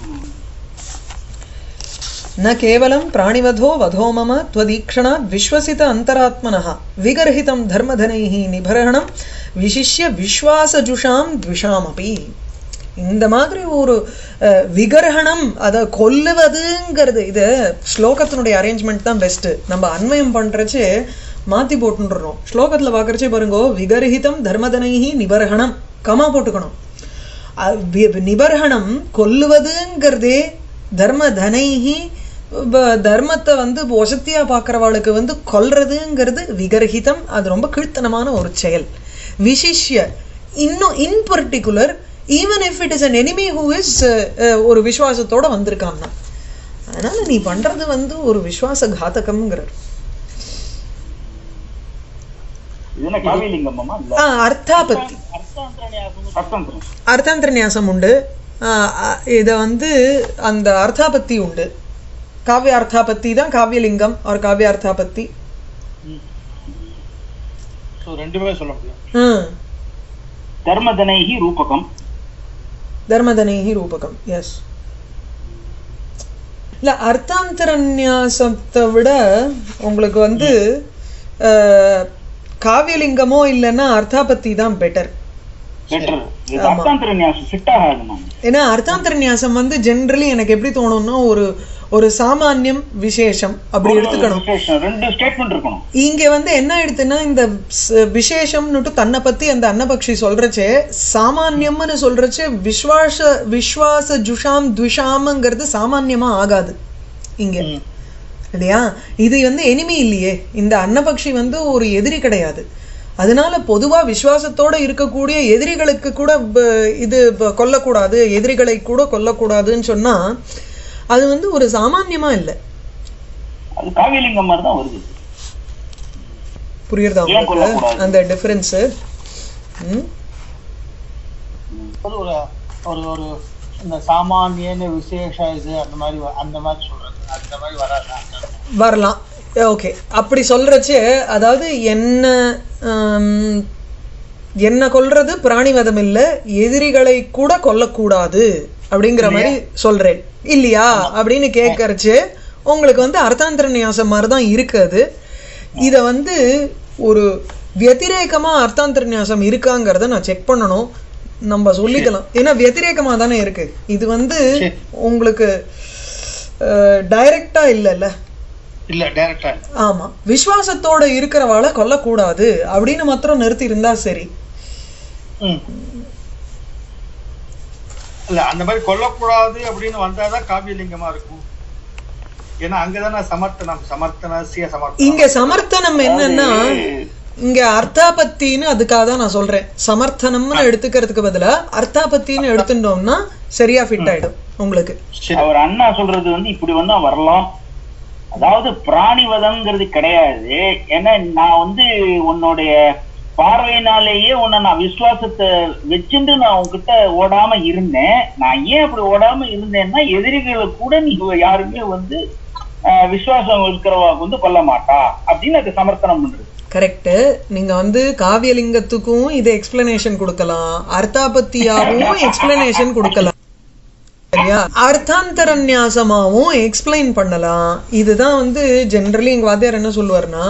[SPEAKER 1] न केवलं प्राणिवधो वधो मम त्वदीक्षणात् विश्वसित अन्तरात्मनः विगर्हितं धर्मधनैः निभरणं विशिष्य விஸ்வாசஜுஷாம் द्विषामपि இந்த மாதிரி ஒரு அஹ், விகர்ஹணம் அதை கொல்லுவதுங்கிறது இது ஸ்லோகத்தினுடைய அரேஞ்ச்மெண்ட் தான் பெஸ்ட் நம்ம அன்வயம் பண்றச்சு மாத்தி போட்டுன்றோம் ஸ்லோகத்துல பார்க்கறச்சே பாருங்கோ விகர்ஹிதம் தர்மதனைஹி நிபர்ஹணம் கமா போட்டுக்கணும் அஹ் வி- நிபர்ஹணம் கொல்லுவதுங்கிறதே தர்ம தனைஹி ப- தர்மத்தை வந்து வசத்தியா பார்க்கறவாளுக்கு வந்து கொல்றதுங்கிறது விகர்ஹிதம் அது ரொம்ப கீழ்த்தனமான ஒரு செயல் விசிஷ்ய இன்னும் in particular even if it is an enemy who is ஒரு விசுவாசத்தோட வந்திருக்கான்னா அதனால நீ பண்றது வந்து ஒரு விசுவாச காத்தகம்ங்கிறார்
[SPEAKER 2] இது என்ன காவியலிங்கம்மா இல்ல
[SPEAKER 1] ஆ, அர்த்தாபத்தி
[SPEAKER 2] அர்த்தம்
[SPEAKER 1] அர்த்தாந்திர நியாசம் உண்டு ஆஹ் அ- இத வந்து அந்த அர்த்தாபத்தி உண்டு காவிய அர்த்தாபத்தி தான் காவியலிங்கம் ஒரு காவிய அர்த்தாபத்தி
[SPEAKER 3] ஸோ ரெண்டுமே சொல்ல முடியும்
[SPEAKER 1] ஹம்.
[SPEAKER 2] தர்மதனைஹி ரூபகம்
[SPEAKER 1] தர்மதனைஹி ரூபகம் எஸ் இல்ல அர்த்தாந்தர நியாசத்தை விட உங்களுக்கு வந்து ஆஹ், காவியலிங்கமோ இல்லைன்னா அர்த்தாபத்தி தான் பெட்டர்
[SPEAKER 2] பெட்டர் இது அர்த்தாந்தர நியாசம் ஃபிட் ஆகாது நான்
[SPEAKER 1] ஏன்னா அர்த்தாந்தர நியாசம் வந்து ஜென்ரலி எனக்கு எப்படி தோணும்னா ஒரு ஒரு சாமானியம் விசேஷம் அப்படி எடுத்துக்கணும்
[SPEAKER 2] விசேஷம். ரெண்டு ஸ்டேட்மெண்ட் இருக்கணும்
[SPEAKER 1] இங்க வந்து என்ன ஆயிடுதுன்னா இந்த ஸ்- விசேஷம்னுட்டு தன்னை பத்தி அந்த அன்னபக்ஷி சொல்றச்சே சாமானியம்னு சொல்றச்சே விஸ்வாச விஸ்வாச ஜுஷாம் துஷாம்ங்கிறது சாமானியமா ஆகாது இங்க இல்லையா இது வந்து எனிமி இல்லையே இந்த அன்னபக்ஷி வந்து ஒரு எதிரி கிடையாது அதனால பொதுவா விசுவாசத்தோட இருக்கக்கூடிய எதிரிகளுக்கு கூட ப- இது ப- கொல்லக்கூடாது எதிரிகளை கூட கொல்லக்கூடாதுன்னு சொன்னா அது வந்து ஒரு சாமானியமா இல்லை
[SPEAKER 2] அது காவியலிங்கம் மாதிரி தான் வருது
[SPEAKER 1] புரியுறதா
[SPEAKER 2] ஏன்
[SPEAKER 1] உங்களுக்கு
[SPEAKER 2] கொல்லக்கூடாது?
[SPEAKER 1] அந்த டிஃபரன்ஸ்
[SPEAKER 3] அது ஒரு ஒரு ஒரு இந்த சாமானியன்னு விசேஷ இது அந்த மாதிரி வ- அந்த மாதிரி சொல்றது அந்த மாதிரி வராது அந்த
[SPEAKER 1] வரலாம் ஓகே அப்படி சொல்றச்சே அதாவது என்ன ஆம், என்ன கொல்றது பிராணிவதம் இல்ல எதிரிகளை கூட கொல்லக்கூடாது அப்படிங்கிற மாதிரி சொல்றேன் இல்லையா அப்படின்னு கேட்கறச்சு உங்களுக்கு வந்து அர்த்தாந்திர நியாசம் மாதிரி தான் இருக்குது இத வந்து ஒரு வத்திரேகமா அர்த்தாந்திர நியாசம் இருக்காங்கிறத நான் செக் பண்ணணும் நம்ம சொல்லிக்கலாம் ஏன்னா வத்திரேகமா தானே இருக்கு இது வந்து உங்களுக்கு டைரக்டா இல்லைல்ல
[SPEAKER 3] இல்ல டைரக்டா
[SPEAKER 1] ஆமா விசுவாசத்தோட இருக்கிறவாளை கொல்லக்கூடாது அப்படின்னு மாத்திரம் நிறுத்தி இருந்தா சரி
[SPEAKER 3] ம் இல்ல அந்த மாதிரி கொல்லக்கூடாது அப்படின்னு வந்தாதான் காவியலிங்கமா இருக்கும் ஏன்னா அங்கதானே சமர்த்தனம் சமர்த்தனசிய சமர்த்தனம்
[SPEAKER 1] இங்க சமர்த்தனம் என்னன்னா இங்க அர்த்தாபத்தின்னு அதுக்காக தான் நான் சொல்றேன் சமர்த்தனம்னு எடுத்துக்கிறதுக்கு பதிலா அர்த்தாபத்தின்னு எடுத்துட்டோம்னா சரியா ஃபிட் ஆயிடும் உங்களுக்கு
[SPEAKER 3] சரி
[SPEAKER 2] அவர் அண்ணா சொல்றது வந்து இப்படி வந்தா வரலாம் அதாவது பிராணிவதம்ங்கிறது கிடையாது ஏன்னா நான் வந்து உன்னுடைய பார்வையினாலேயே உன்னை நான் விசுவாசத்தை வச்சுட்டு நான் உன்கிட்ட ஓடாம இருந்தேன் நான் ஏன் அப்படி ஓடாம இருந்தேன்னா எதிரிகளை கூட நீ யாருமே வந்து ஆஹ், விசுவாசம் இருக்கிறவா வந்து கொல்ல மாட்டா அப்படின்னு அது சமர்த்தனம் பண்றது
[SPEAKER 1] கரெக்ட் நீங்க வந்து காவியலிங்கத்துக்கும் இது எக்ஸ்பிளனேஷன் கொடுக்கலாம் அர்த்தாபத்தியாவும் எக்ஸ்பிளனேஷன் கொடுக்கலாம் சரியா அர்த்தாந்தரநியாசமாவும் எக்ஸ்பிளைன் பண்ணலாம் இதுதான் வந்து ஜென்ரலி எங்க வாத்தியார் என்ன சொல்லுவாருன்னா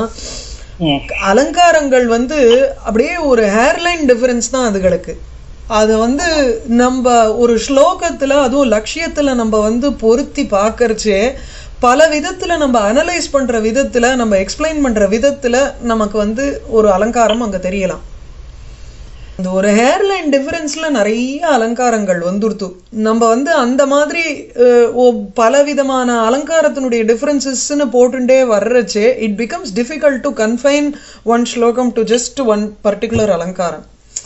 [SPEAKER 1] அலங்காரங்கள் வந்து அப்படியே ஒரு ஹேர்லைன் டிஃபரன்ஸ் தான் அதுகளுக்கு அது வந்து நம்ம ஒரு ஸ்லோகத்துல அதுவும் லட்சியத்துல நம்ம வந்து பொருத்தி பார்க்கறச்சே பல விதத்துல நம்ம அனலைஸ் பண்ற விதத்துல நம்ம எக்ஸ்பிளைன் பண்ற விதத்துல நமக்கு வந்து ஒரு அலங்காரம் அங்க தெரியலாம் இந்த ஒரு ஹேர்லைன் டிஃபரன்ஸ்ல நிறைய அலங்காரங்கள் வந்துருத்து நம்ம வந்து அந்த மாதிரி அஹ், ஒ- பலவிதமான அலங்காரத்தினுடைய டிஃபரன்சஸ்ன்னு போட்டுட்டே வர்றச்சே it becomes difficult to confine one slokam to just one particular alankaram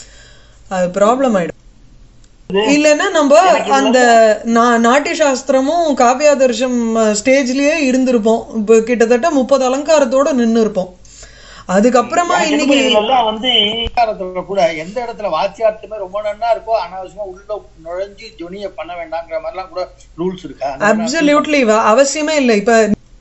[SPEAKER 1] அது ப்ராப்ளம் ஆயிடும் இல்லைன்னா நம்ம அந்த நா- நாட்டிய சாஸ்திரமும் காவியாதர்ஷம் ஸ்டேஜ்லயே இருந்திருப்போம் இப்போ கிட்டத்தட்ட முப்பது அலங்காரத்தோட நின்னு இருப்போம் அதுக்கப்புறமா இன்னைக்கு
[SPEAKER 2] எல்லாம் வந்து
[SPEAKER 3] அதிகாரத்துல கூட எந்த இடத்துல வாத்தியார்த்தமே ரொம்ப நன்னா இருக்கோ அனாவசியமா உள்ள நுழைஞ்சு ஜொனிய பண்ண வேண்டாங்கிற மாதிரிலாம் கூட ரூல்ஸ் இருக்கா அந்த மாதிரி
[SPEAKER 1] அப்சல்யூட்லி அவசியமே இல்லை இப்ப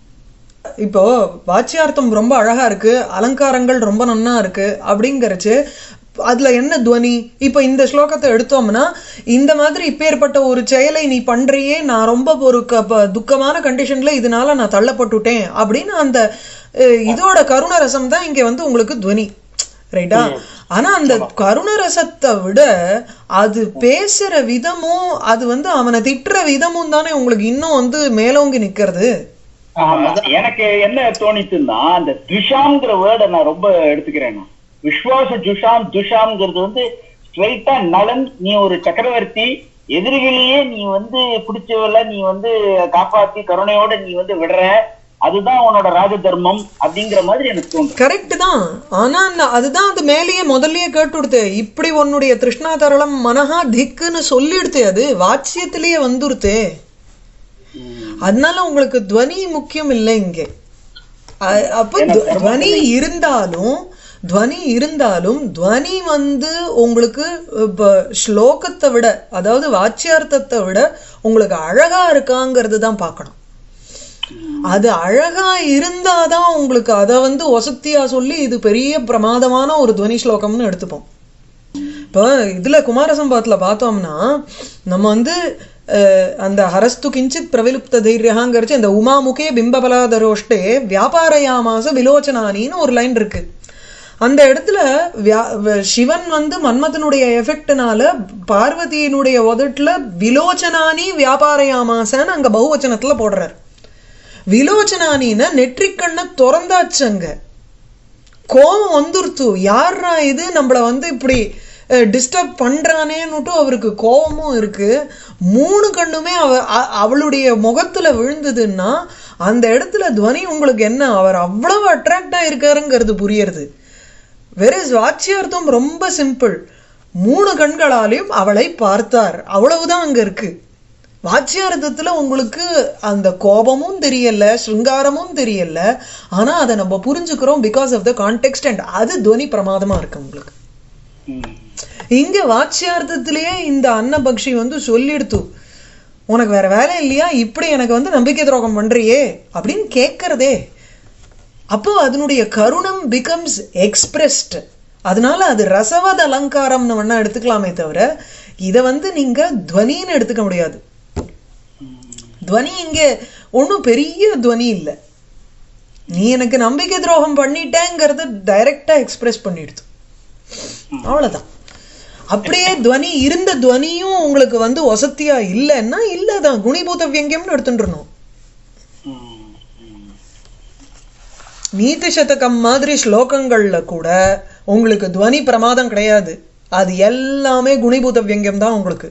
[SPEAKER 1] இப்போ வாச்சியார்த்தம் ரொம்ப அழகா இருக்கு அலங்காரங்கள் ரொம்ப நன்னா இருக்கு அப்படிங்கறச்சு அதுல என்ன துவனி இப்ப இந்த ஸ்லோகத்தை எடுத்தோம்னா இந்த மாதிரி இப்பேற்பட்ட ஒரு செயலை நீ பண்றியே நான் ரொம்ப ஒரு க- ப- துக்கமான கண்டிஷன்ல இதனால நான் தள்ளப்பட்டுட்டேன் அப்படின்னு அந்த அஹ், இதோட கருண ரசம் தான் இங்க வந்து உங்களுக்கு துவனி ரைட்டா ஆனா அந்த கருணரசத்தை விட அது பேசுற விதமும் அது வந்து அவனை திட்டுற விதமும் தானே உங்களுக்கு இன்னும் வந்து மேலோங்கி நிக்கிறது
[SPEAKER 2] ஆமா எனக்கு என்ன தோணிச்சுன்னா அந்த துஷாம்ங்கிற வேர்டை நான் ரொம்ப எடுத்துக்கிறேன் நான். விஸ்வாச ஜுஷாம் துஷாம்ங்கிறது வந்து ஸ்ட்ரைட்டா நலன் நீ ஒரு சக்கரவர்த்தி எதிரிகளையே நீ வந்து பிடிச்சவள நீ வந்து காப்பாத்தி கருணையோட நீ வந்து விடுற அதுதான் உன்னோட ராஜ தர்மம் அப்படிங்கிற மாதிரி எனக்கு தோணுது
[SPEAKER 1] கரெக்ட் தான் ஆனா அந்த- அதுதான் அது மேலேயே முதல்லயே கேட்டுடுத்து இப்படி உன்னுடைய திருஷ்ணா தரளம் மனஹா திக்குன்னு சொல்லிடுத்து அது வாட்சியத்திலேயே வந்துருத்து அதனால உங்களுக்கு துவனி முக்கியம் இல்லை இங்க அ- அப்ப து- துவனி இருந்தாலும் துவனி இருந்தாலும் துவனி வந்து உங்களுக்கு இப்ப ஸ்லோகத்தை விட அதாவது வாச்சியார்த்தத்தை விட உங்களுக்கு அழகா இருக்காங்கிறது தான் பார்க்கணும் அது அழகா இருந்தாதான் உங்களுக்கு அதை வந்து ஒசத்தியா சொல்லி இது பெரிய பிரமாதமான ஒரு துவனி ஸ்லோகம்னு எடுத்துப்போம் இப்போ இதுல குமாரசம்பவத்துல பார்த்தோம்னா நம்ம வந்து அஹ், அந்த ஹரஸ்து கிஞ்சித் பிரவிலுப்த தைரியகாங்கிறச்சு அந்த உமாமுகே பிம்பபலாதரோஷ்டே வியாபாரயாமாச விலோச்சனானின்னு ஒரு லைன் இருக்கு அந்த இடத்துல வியா- வ- சிவன் வந்து மன்மதனுடைய எஃபெக்ட்னால பார்வதியினுடைய உதட்டுல விலோச்சனானி வியாபாரயாமாசன்னு அங்க பகுவச்சனத்துல போடுறார் விலோச்சனானின நெற்றிக்கண்ணை திறந்தாச்சங்க கோபம் வந்துருத்து யாரா இது நம்மள வந்து இப்படி டிஸ்டர்ப் பண்றானேன்னுட்டு அவருக்கு கோபமும் இருக்கு மூணு கண்ணுமே அவ அ- அவளுடைய முகத்துல விழுந்ததுன்னா அந்த இடத்துல துவனி உங்களுக்கு என்ன அவர் அவ்வளவு அட்ராக்ட் ஆயிருக்காருங்கிறது புரியறது வெரிஸ் வாட்சியார்த்தம் ரொம்ப சிம்பிள் மூணு கண்களாலையும் அவளை பார்த்தார் அவ்வளவுதான் அங்க இருக்கு வாட்சியார்த்தத்துல உங்களுக்கு அந்த கோபமும் தெரியல சிருங்காரமும் தெரியல ஆனா அதை நம்ம புரிஞ்சுக்கிறோம் because of the context and அது துவனி பிரமாதமா இருக்கு உங்களுக்கு
[SPEAKER 2] ம்.
[SPEAKER 1] இங்க வாட்சியார்த்தத்திலேயே இந்த அன்னபக்ஷி வந்து சொல்லிடுத்து உனக்கு வேற வேலை இல்லையா இப்படி எனக்கு வந்து நம்பிக்கை துரோகம் பண்றியே அப்படின்னு கேட்கறதே அப்போ அதனுடைய கருணம் பிகம்ஸ் எக்ஸ்பிரஸ்ட் அதனால அது ரசவத அலங்காரம்னு வேணா எடுத்துக்கலாமே தவிர இதை வந்து நீங்க துவனின்னு எடுத்துக்க முடியாது துவனி இங்க ஒண்ணும் பெரிய துவனி இல்லை நீ எனக்கு நம்பிக்கை துரோகம் பண்ணிட்டேங்கிறத டைரக்டா எக்ஸ்பிரஸ் பண்ணிடுது அவ்வளவுதான் அப்படியே துவனி இருந்த துவனியும் உங்களுக்கு வந்து வசத்தியா இல்லைன்னா இல்லதான் குணிபூத வியங்கியம்னு எடுத்துட்டுருணும்
[SPEAKER 2] ம். ம்.
[SPEAKER 1] நீதி சதகம் மாதிரி ஸ்லோகங்கள்ல கூட உங்களுக்கு துவனி பிரமாதம் கிடையாது அது எல்லாமே குணிபூத வியங்கியம் தான் உங்களுக்கு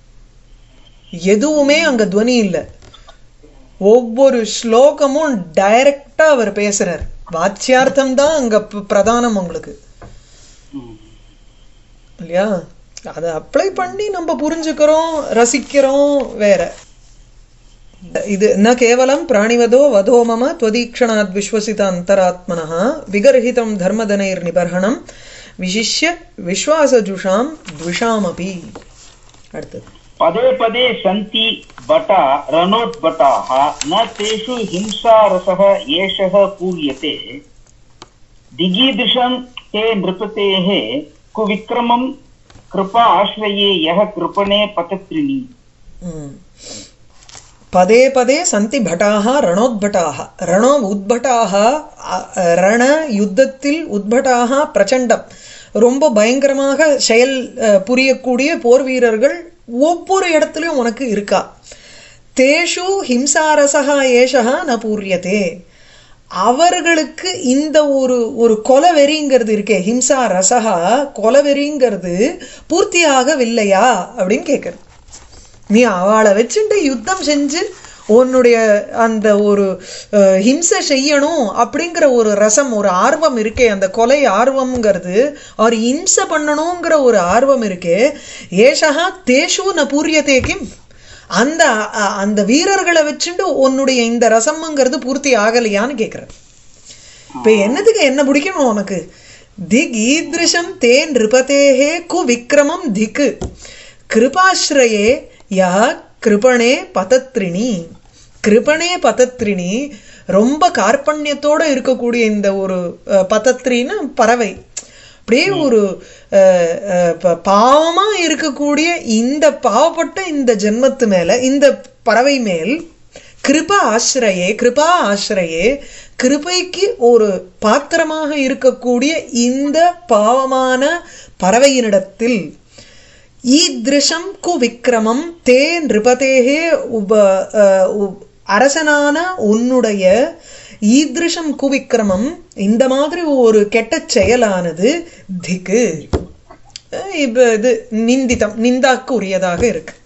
[SPEAKER 1] எதுவுமே அங்க துவனி இல்லை ஒவ்வொரு ஸ்லோகமும் டைரக்டா அவர் பேசுறார் வாச்சியார்த்தம் தான் அங்க ப- பிரதானம் உங்களுக்கு
[SPEAKER 2] ம்.
[SPEAKER 1] இல்லையா அதை அப்ளை பண்ணி நம்ம புரிஞ்சுக்கிறோம் ரசிக்கிறோம் வேற இது ந கேவலம் பிராணிவதோ வதோ மம त्वदीक्षणात् விஸ்வசித அந்தராத்மனः விகர்ஹிதம் தர்மதனைர் நிபர்ஹணம் விசிஷ்ய விஸ்வாசஜுஷாம் द्विषामपि அடுத்தது
[SPEAKER 2] पदे पदे सन्ति बटा रणोद्भटाः न तेषु हिंसारसः एषः पूर्यते दिगीदृशं ते नृपतेः कुविक्रमं कृपा आश्रये यः कृपणे पतत्रिणी
[SPEAKER 1] ம். பதே பதே சந்தி பட்டாக ரணோத்பட்டாக ரணோ உத்பட்டாக அ- ரண யுத்தத்தில் உத்பட்டாக பிரச்சண்டம் ரொம்ப பயங்கரமாக செயல் அஹ், புரியக்கூடிய போர் வீரர்கள் ஒவ்வொரு இடத்துலயும் உனக்கு இருக்கா தேஷு ஹிம்சாரசகா ஏஷகா ந பூரியதே அவர்களுக்கு இந்த ஒரு ஒரு கொலவெறிங்கிறது இருக்கே ஹிம்சா ரசகா கொலவெறிங்கிறது பூர்த்தியாகவில்லையா அப்படின்னு கேட்கறது நீ அவளை வச்சுட்டு யுத்தம் செஞ்சு உன்னுடைய அந்த ஒரு அஹ், ஹிம்சை செய்யணும் அப்படிங்கிற ஒரு ரசம் ஒரு ஆர்வம் இருக்கே அந்த கொலை ஆர்வம்ங்கிறது அவர் ஹிம்சை பண்ணணுங்கிற ஒரு ஆர்வம் இருக்கே ஏஷகா தேஷு ந பூரியதே கிம் அந்த அ- அந்த வீரர்களை வச்சுட்டு உன்னுடைய இந்த ரசம்ங்கிறது பூர்த்தி ஆகலையான்னு கேட்குறேன் இப்ப என்னதுக்கு என்ன பிடிக்கணும் உனக்கு திக் ஈத்ருஷம் தே நிருபதேஹே கு விக்ரமம் திக்கு கிருபாஸ்ரயே யா கிருபணே பதத்ரிணி கிருபணே பதத்ரிணி ரொம்ப கார்பண்யத்தோட இருக்கக்கூடிய இந்த ஒரு அஹ், பதத்ரின்னு பறவை அப்படியே ஒரு அஹ், அஹ், ப- பாவமா இருக்கக்கூடிய இந்த பாவப்பட்ட இந்த ஜென்மத்து மேல இந்த பறவை மேல் கிருபா ஆசிரயே கிருபா ஆசிரயே கிருபைக்கு ஒரு பாத்திரமாக இருக்கக்கூடிய இந்த பாவமான பறவையினிடத்தில் ஈத்ருஷம் கு விக்ரமம் தே நிருபதேகே உப அஹ், உ- அரசனான உன்னுடைய ஈத்ருஷம் குவிக்ரமம் இந்த மாதிரி ஒரு கெட்ட செயலானது திக்கு அஹ் இப்ப இது நிந்திதம் நிந்தாக்கு உரியதாக இருக்கு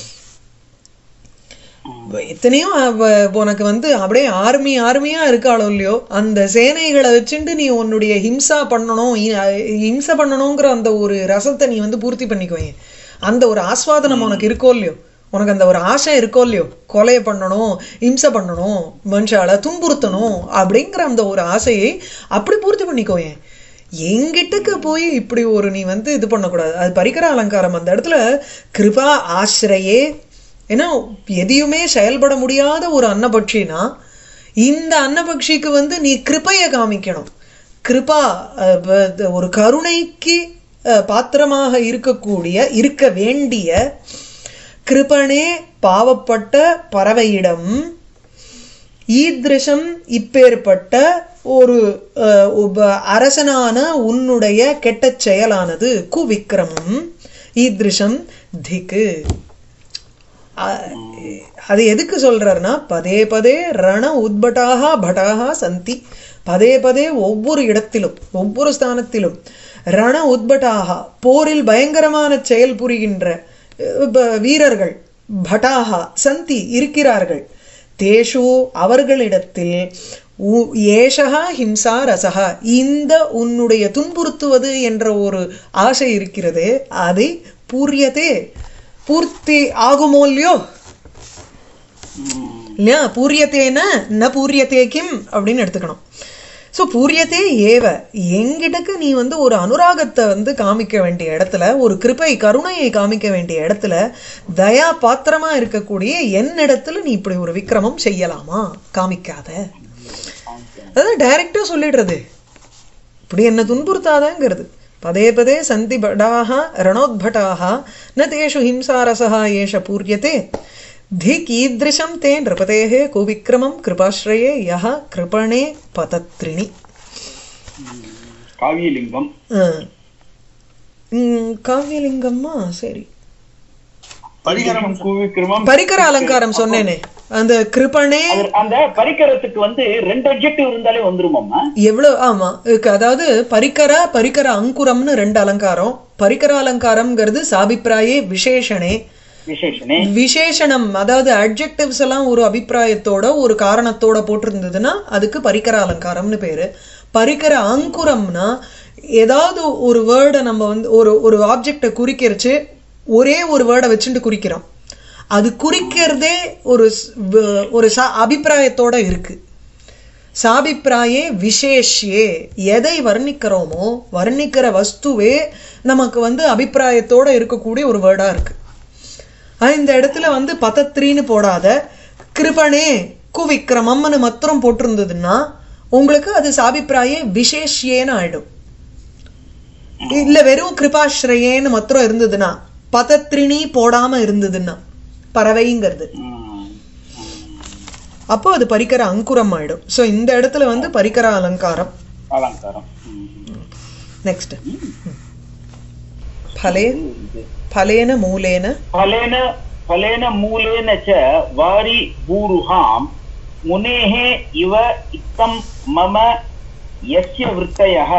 [SPEAKER 1] எத்தனையோ அவ- உனக்கு வந்து அப்படியே ஆர்மி ஆர்மியா இருக்காளோ இல்லையோ அந்த சேனைகளை வச்சுட்டு நீ உன்னுடைய ஹிம்சா பண்ணணும் இ- ஹிம்சை பண்ணணுங்கிற அந்த ஒரு ரசத்தை நீ வந்து பூர்த்தி பண்ணிக்குவேன் அந்த ஒரு ஆஸ்வாதனம் உனக்கு இருக்கோ இல்லையோ உனக்கு அந்த ஒரு ஆசை இருக்கோ இல்லையோ கொலையை பண்ணணும் ஹிம்சை பண்ணணும் மனுஷால துன்புறுத்தணும் அப்படிங்கிற அந்த ஒரு ஆசையை அப்படி பூர்த்தி பண்ணிக்கோயேன் எங்கிட்டக்கு போய் இப்படி ஒரு நீ வந்து இது பண்ணக்கூடாது அது பரிகர அலங்காரம் அந்த இடத்துல கிருபா ஆசிரையே ஏன்னா எதையுமே செயல்பட முடியாத ஒரு அன்னபட்சினா இந்த அன்னபக்ஷிக்கு வந்து நீ கிருபையை காமிக்கணும் கிருபா அஹ், வ- ஒரு கருணைக்கு அஹ், பாத்திரமாக இருக்கக்கூடிய இருக்க வேண்டிய கிருபணே பாவப்பட்ட பறவையிடம் ஈத்ருஷம் இப்பேற்பட்ட ஒரு அஹ், உப- அரசனான உன்னுடைய கெட்டச் செயலானது குவிக்ரமம் ஈத்ருஷம் திக்கு அ- அது எதுக்கு சொல்றாருன்னா பதே பதே ரண உத்பட்டாக பட்டாக சந்தி பதே பதே ஒவ்வொரு இடத்திலும் ஒவ்வொரு ஸ்தானத்திலும் ரண உத்பட்டாக போரில் பயங்கரமான செயல் புரிகின்ற அஹ், ப- வீரர்கள் பட்டாக சந்தி இருக்கிறார்கள் தேஷு அவர்களிடத்தில் உ- ஏஷகா ஹிம்சா ரசகா இந்த உன்னுடைய துன்புறுத்துவது என்ற ஒரு ஆசை இருக்கிறது அதை பூரியதே பூர்த்தி ஆகுமோ இல்லையோ இல்லையா பூரியத்தேன ந பூரியத்தே கிம் அப்படின்னு எடுத்துக்கணும் ஸோ பூரியத்தே ஏவ எங்கிட்டக்கு நீ வந்து ஒரு அனுராகத்தை வந்து காமிக்க வேண்டிய இடத்துல ஒரு கிருபை கருணையை காமிக்க வேண்டிய இடத்துல தயா பாத்திரமா இருக்கக்கூடிய என்னிடத்துல நீ இப்படி ஒரு விக்ரமம் செய்யலாமா காமிக்காத அதாவது டைரக்டா சொல்லிடுறது இப்படி என்ன துன்புறுத்தாதங்கிறது பதே பதே சந்தி படாக ரணோத்பட்டாக ந தேஷு ஹிம்சாரசः ஏஷ பூர்யते தி கீதृशं ते नृपतेः कुविक्रमं कृपाश्रये यः कृपणे पतत्रिणि
[SPEAKER 2] காவியலிங்கம்
[SPEAKER 1] அஹ். ம், காவியலிங்கம்மா சரி
[SPEAKER 3] பரிகரம்
[SPEAKER 2] குவிக்கிரமம்
[SPEAKER 1] பரிகர அலங்காரம் சொன்னேனே அந்த கிருபணே
[SPEAKER 2] அது அந்த பரிக்கரத்துக்கு வந்து ரெண்டு அட்ஜெக்டிவ் இருந்தாலே வந்துருமாம்மா
[SPEAKER 1] எவ்வளவு ஆமா இருக்கு அதாவது பரிக்கர பரிக்கர அங்குரம்னு ரெண்டு அலங்காரம் பரிக்கர அலங்காரம்ங்கிறது சாபிப்பிராயே விசேஷனே
[SPEAKER 2] விசேஷனே
[SPEAKER 1] விசேஷணம் அதாவது அட்ஜெக்டிவ்ஸ் எல்லாம் ஒரு அபிப்பிராயத்தோட ஒரு காரணத்தோட போட்டிருந்ததுன்னா அதுக்கு பரிக்கர அலங்காரம்னு பேரு பரிக்கர அங்குரம்னா ஏதாவது ஒரு வேர்டை நம்ம வந்து ஒரு ஒரு ஆப்ஜெக்டை குறிக்கிறச்சு ஒரே ஒரு வேர்டை வச்சுட்டு குறிக்கிறோம் அது குறிக்கிறதே ஒரு ஸ்- வ- ஒரு ச அபிப்பிராயத்தோட இருக்கு சாபிப்பிராயே விசேஷ்யே எதை வர்ணிக்கிறோமோ வர்ணிக்கிற வஸ்துவே நமக்கு வந்து அபிப்பிராயத்தோட இருக்கக்கூடிய ஒரு வேர்டா இருக்கு ஆனா இந்த இடத்துல வந்து பதத்ரின்னு போடாத கிருபணே குவிக்ரமம்னு மாத்திரம் போட்டிருந்ததுன்னா உங்களுக்கு அது சாபிப்பிராயே விசேஷ்யேன்னு ஆயிடும் இல்ல வெறும் கிருபாஸ்ரயேன்னு மாத்திரம் இருந்ததுன்னா பதத்ரிணி போடாம இருந்ததுன்னா பறவைங்கிறது
[SPEAKER 2] ம்.
[SPEAKER 1] அப்போ அது பரிக்கர அங்குரம் ஆயிடும் சோ இந்த இடத்துல வந்து பரிக்கர அலங்காரம்
[SPEAKER 2] அலங்காரம் ம்.
[SPEAKER 1] நெக்ஸ்ட் ஃபலே ஃபலேன மூலேன
[SPEAKER 2] फलेन फलेन मूलेन च वारि भूरुहां मुनेः इव इत्थं मम यस्य वृत्तयः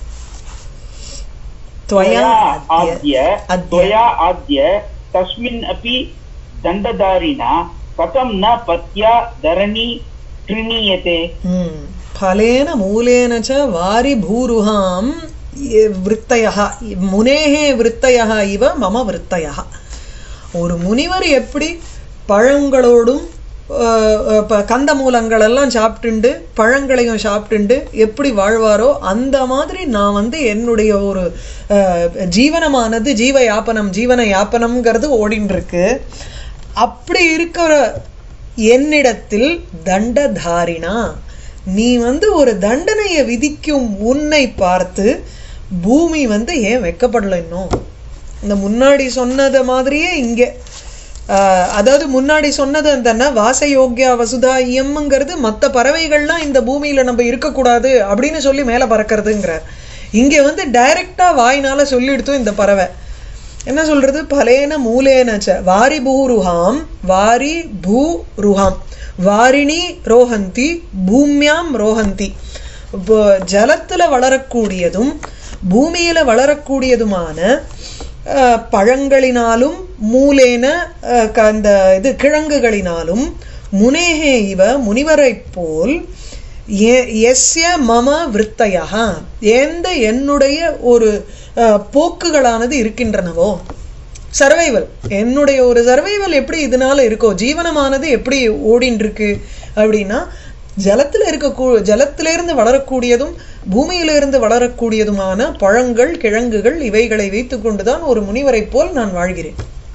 [SPEAKER 1] त्वया
[SPEAKER 2] त्वया
[SPEAKER 1] अद्य
[SPEAKER 2] आद्य
[SPEAKER 1] अद्य
[SPEAKER 2] त्वया आद्य तस्मिन् अपि दण्डधारिणा कथं न पत्या धरणी तृणीयते
[SPEAKER 1] ம். फलेन मूलेन च वारि भूरुहां य- விருத்தயः முனேகே விருத்தயः இவ மம விருத்தயः ஒரு முனிவர் எப்படி பழங்களோடும் அஹ், அஹ், ப- கந்த மூலங்கள் எல்லாம் சாப்பிட்டுண்டு பழங்களையும் சாப்பிட்டுண்டு எப்படி வாழ்வாரோ அந்த மாதிரி நான் வந்து என்னுடைய ஒரு அஹ், ஜீவனமானது ஜீவ யாப்பனம் ஜீவன யாப்பனம்ங்கிறது ஓடின்னு இருக்கு அப்படி இருக்கிற என்னிடத்தில் தண்டதாரிணா நீ வந்து ஒரு தண்டனையை விதிக்கும் உன்னை பார்த்து பூமி வந்து ஏன் வெக்கப்படல இன்னும் இந்த முன்னாடி சொன்னது மாதிரியே இங்கே ஆஹ், அதாவது முன்னாடி சொன்னது அந்த வாசயோக்கியா வசுதா இயம்ங்கிறது மற்ற பறவைகள்லாம் இந்த பூமியில நம்ம இருக்கக்கூடாது அப்படின்னு சொல்லி மேலே பறக்கிறதுங்கிறார் இங்க வந்து டைரக்டா வாயினால சொல்லிடுத்தோம் இந்த பறவை என்ன சொல்றது பலேன மூலேன ச வாரி பூருஹாம் வாரி பூ ருஹாம் வாரிணி ரோஹந்தி பூமியாம் ரோஹந்தி இப்போ ஜலத்துல வளரக்கூடியதும் பூமியில வளரக்கூடியதுமான அஹ், பழங்களினாலும் மூலேன அஹ், க- அந்த இது கிழங்குகளினாலும் முனேகே இவ முனிவரைப் போல் எ- எஸ்ய மம விருத்தயா எந்த என்னுடைய ஒரு அஹ், போக்குகளானது இருக்கின்றனவோ சர்வைவல் என்னுடைய ஒரு சர்வைவல் எப்படி இதனால இருக்கோ ஜீவனமானது எப்படி ஓடின்னு இருக்கு அப்படின்னா ஜலத்துல இருக்க ஜலத்திலிருந்து வளரக்கூடியதும் பூமியிலிருந்து வளரக்கூடியதுமான பழங்கள் கிழங்குகள் இவைகளை வைத்துக்கொண்டுதான் ஒரு முனிவரைப் போல் நான் வாழ்கிறேன்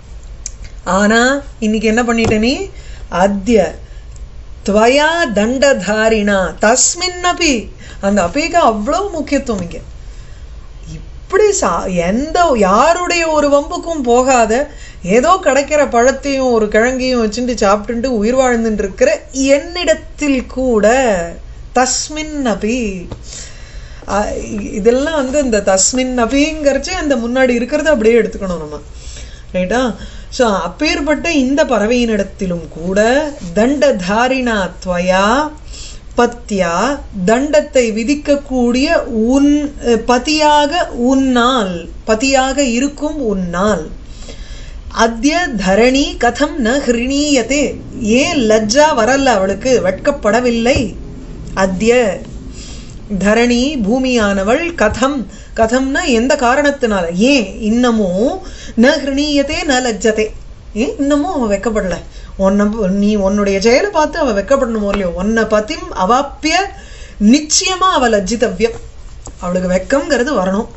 [SPEAKER 1] ஆனா இன்னைக்கு என்ன பண்ணிட்ட நீ அத்ய துவயா தண்டதாரிணா தஸ்மின் அபி அந்த அபிக்கு அவ்வளவு முக்கியத்துவம் இங்க இப்படி சா எந்த யாருடைய ஒரு வம்புக்கும் போகாத ஏதோ கிடைக்கிற பழத்தையும் ஒரு கிழங்கையும் வச்சுட்டு சாப்பிட்டுட்டு உயிர் வாழ்ந்துட்டு இருக்கிற என்னிடத்தில் கூட தஸ்மின் அபி அஹ் இதெல்லாம் வந்து இந்த தஸ்மின் அபிங்கிறச்சு அந்த முன்னாடி இருக்கிறத அப்படியே எடுத்துக்கணும் நம்ம ரைட்டா ஸோ அப்பேற்பட்ட இந்த பறவையினிடத்திலும் கூட தண்டதாரிணா துவயா பத்தியா தண்டத்தை விதிக்கக்கூடிய உன் பதியாக உன்னால் பதியாக இருக்கும் உன்னால் அத்ய தரணி கதம் ந ஹிருணீயதே ஏன் லஜ்ஜா வரல அவளுக்கு வெட்கப்படவில்லை அத்ய தரணி பூமியானவள் கதம் கதம்னா எந்த காரணத்தினால ஏன் இன்னமும் ந ஹிருணீயதே ந லஜ்ஜதே ஏன் இன்னமும் அவன் வெக்கப்படல உன்னை நீ உன்னுடைய செயலை பார்த்து அவ வெக்கப்படணுமோ இல்லையோ உன்னை பத்தியும் அவாப்பிய நிச்சயமா அவ லஜ்ஜிதவ்யம் அவளுக்கு வெக்கம்ங்கிறது வரணும்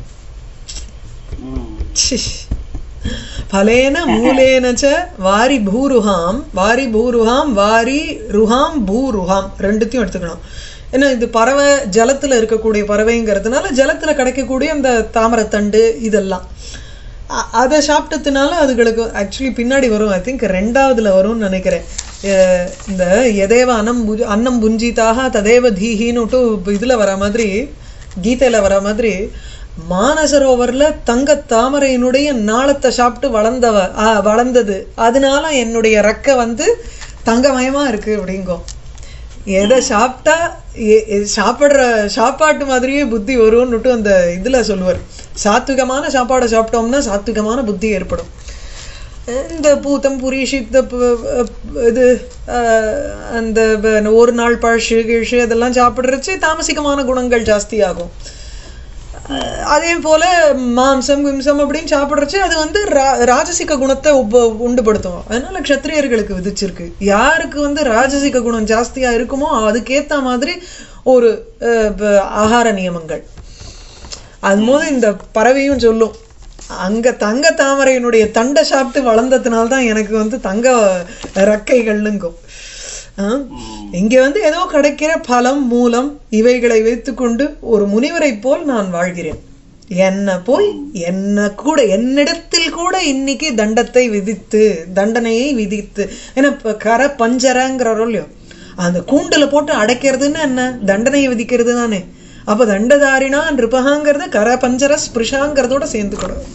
[SPEAKER 2] ம்.
[SPEAKER 1] சி. फलेन मूलेन च வாரி பூருஹாம் வாரி பூருஹாம் வாரி ருஹாம் பூருஹாம் ரெண்டுத்தையும் எடுத்துக்கணும் ஏன்னா இது பறவை ஜலத்துல இருக்கக்கூடிய பறவைங்கிறதுனால ஜலத்துல கிடைக்கக்கூடிய அந்த தாமரைத்தண்டு இதெல்லாம் அ- அதை சாப்பிட்டதுனால அதுகளுக்கு ஆக்சுவலி பின்னாடி வரும் ஐ திங்க் ரெண்டாவதுல வரும்னு நினைக்கிறேன் அஹ் இந்த எதேவ அன்னம் புஜ அன்னம் புஞ்சிதாக ததேவ தீஹின்னு இதுல வர மாதிரி கீதையில வர மாதிரி மானசரோவர்ல தங்க தாமரையினுடைய நாளத்தை சாப்பிட்டு வளர்ந்தவ ஆ, வளர்ந்தது அதனால என்னுடைய ரெக்கை வந்து தங்கமயமா இருக்கு அப்படிங்கும் எதை சாப்பிட்டா எ- எ- சாப்பிடுற சாப்பாட்டு மாதிரியே புத்தி வரும்னுட்டு அந்த இதுல சொல்லுவார் சாத்விகமான சாப்பாடை சாப்பிட்டோம்னா சாத்விகமான புத்தி ஏற்படும் இந்த பூத்தம் புரி சித்த ப- ப- இது அஹ், அந்த ப- ஒரு நாள் பழசு கிழசு அதெல்லாம் சாப்பிடுறச்சு தாமசிகமான குணங்கள் ஜாஸ்தியாகும் அஹ், அதே போல மாம்சம் விம்சம் அப்படின்னு சாப்பிடுறச்சு அது வந்து ரா- ராஜசிக குணத்தை உப உண்டுபடுத்தும் அதனால க்ஷத்திரியர்களுக்கு விதிச்சிருக்கு யாருக்கு வந்து ராஜசிக குணம் ஜாஸ்தியா இருக்குமோ அதுக்கேத்த மாதிரி ஒரு அஹ், ப- ஆகார நியமங்கள் அது போது இந்த பறவையும் சொல்லும் அங்க தங்க தாமரையினுடைய தண்டை சாப்பிட்டு வளர்ந்ததுனால தான் எனக்கு வந்து தங்க ரெக்கைகள்னுங்கும் ஆ? இங்க வந்து ஏதோ கிடைக்கிற பலம் மூலம் இவைகளை வைத்துக்கொண்டு ஒரு முனிவரைப் போல் நான் வாழ்கிறேன் என்ன போய் என்ன கூட என்னிடத்தில் கூட இன்னைக்கு தண்டத்தை விதித்து தண்டனையை விதித்து ஏன்னா இப்ப கர பஞ்சரங்கிறோம் இல்லையோ அந்த கூண்டுல போட்டு அடைக்கிறதுன்னு என்ன தண்டனையை விதிக்கிறது தானே அப்ப தண்டதாரினா நிருபகாங்கிறது கர பஞ்சர ஸ்பிருஷாங்கிறதோட சேர்ந்துக்கணும்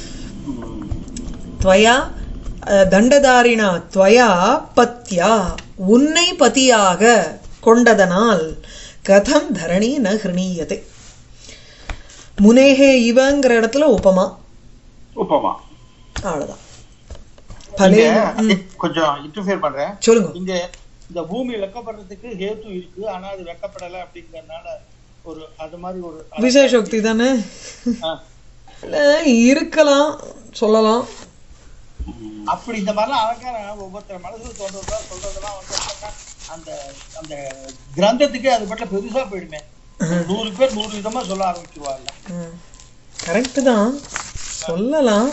[SPEAKER 1] துவயா அஹ், தண்டதாரிணா துவயா பத்யா உன்னை பதியாக கொண்டதனால் கதம் தரணி ந ஹிருணீயதே முனேகே இவங்கிற இடத்துல உபமா
[SPEAKER 2] உப்பமா
[SPEAKER 1] அவ்வளவுதான் பலே
[SPEAKER 3] இங்க கொஞ்சம் இன்டர்ஃபியர் பண்றேன்
[SPEAKER 1] சொல்லுங்க
[SPEAKER 3] இங்க இந்த பூமி வெக்கப்படுறதுக்கு ஹேத்து இருக்கு ஆனா அது வெக்கப்படல அப்படிங்கறதுனால ஒரு அது மாதிரி ஒரு
[SPEAKER 1] விசேஷோக்தி தானே
[SPEAKER 3] ஆ.
[SPEAKER 1] இல்ல, இருக்கலாம் சொல்லலாம்
[SPEAKER 3] அப்படி இந்த மாதிரிலாம் அலங்காரம் ஒவ்வொருத்தர் மனசுல தோன்றதா சொல்றதெல்லாம் வந்து என்னன்னா, அந்த அந்த கிரந்தத்துக்கே அது பட்ல பெருசா போயிடுமே நூறு பேர் நூறு விதமா சொல்ல ஆரம்பிச்சிருவாங்க
[SPEAKER 1] கரெக்ட் தான் சொல்லலாம்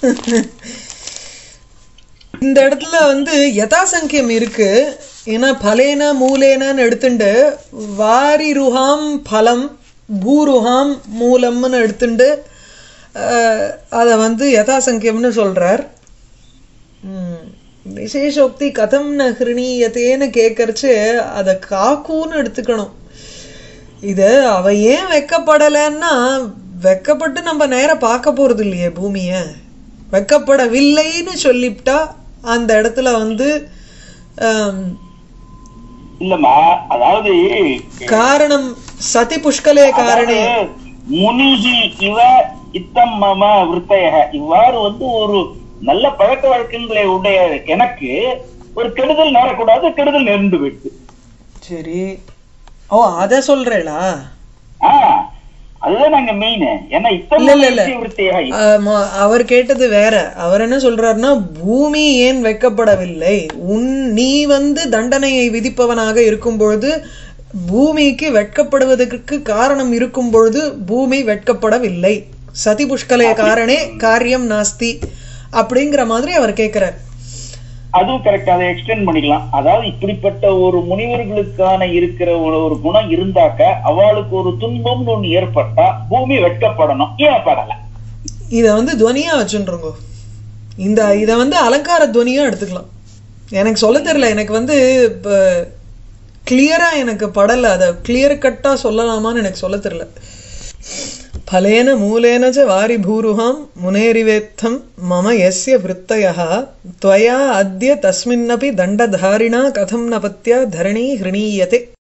[SPEAKER 1] இந்த இடத்துல வந்து யதாசங்கியம் இருக்கு ஏன்னா பலேன மூலேனன்னு எடுத்துண்டு வாரி ருஹாம் பலம் பூருஹாம் மூலம்னு எடுத்துண்டு அஹ், அதை வந்து யதாசங்கியம்னு சொல்றார் ம், விசேஷோக்தி கதம் ந ஹிருணீயத்தேன்னு கேட்கறச்சு அதை காக்கூன்னு எடுத்துக்கணும் இது அவ ஏன் வெக்கப்படலைன்னா வெக்கப்பட்டு நம்ம நேரா பார்க்க போறது இல்லையே பூமிய வெக்கப்படவில்லைன்னு சொல்லிவிட்டா அந்த இடத்துல வந்து ஆம்,
[SPEAKER 2] இல்லம்மா அதாவது
[SPEAKER 1] காரணம் சதி புஷ்கலே காரணே
[SPEAKER 2] அதாவது, முனிகி இவ இத்தம் மம விருத்தயக இவ்வாறு வந்து ஒரு நல்ல பழக்க வழக்கங்களை உடைய எனக்கு ஒரு கெடுதல் நேரக்கூடாது கெடுதல் நேர்ந்து விட்டு
[SPEAKER 1] சரி ஓ அத சொல்றேளா
[SPEAKER 2] ஆஹ் அதுதான் நாங்க மெயின் ஏன்னா இத்தம்
[SPEAKER 1] இல்ல, இல்ல, இல்ல.
[SPEAKER 2] மம விருத்தயக
[SPEAKER 1] ஆமா, அவர் கேட்டது வேற அவர் என்ன சொல்றாருன்னா பூமி ஏன் வெக்கப்படவில்லை உன் நீ வந்து தண்டனையை விதிப்பவனாக இருக்கும் பொழுது பூமிக்கு வெட்கப்படுவதற்கு காரணம் இருக்கும் பொழுது பூமி வெட்கப்படவில்லை சதி புஷ்கலே காரணே காரியம் நாஸ்தி அப்படிங்கிற மாதிரி அவர் கேட்கிறார்
[SPEAKER 2] அதுவும் கரெக்ட் அதை எக்ஸ்டெண்ட் பண்ணிக்கலாம் அதாவது இப்படிப்பட்ட ஒரு முனிவர்களுக்கான இருக்கிற ஒரு ஒரு குணம் இருந்தாக்க அவளுக்கு ஒரு துன்பம்னு ஒண்ணு ஏற்பட்டா பூமி வெட்கப்படணும் ஏன் படல
[SPEAKER 1] இத வந்து துவனியா வச்சுருங்க இந்த இத வந்து அலங்கார துவனியா எடுத்துக்கலாம் எனக்கு சொல்ல தெரியல எனக்கு வந்து இப்போ கிளியரா எனக்கு படல அதை கிளியர் கட்டா சொல்லலாமான்னு எனக்கு சொல்ல தெரியல फलेन मूलेन च वारिभूरुहां मुनेरिवेत्थं मम यस्य वृत्तयः त्वया अद्य तस्मिन्नपि दण्डधारिणा कथं न पत्या धरणी हृणीयते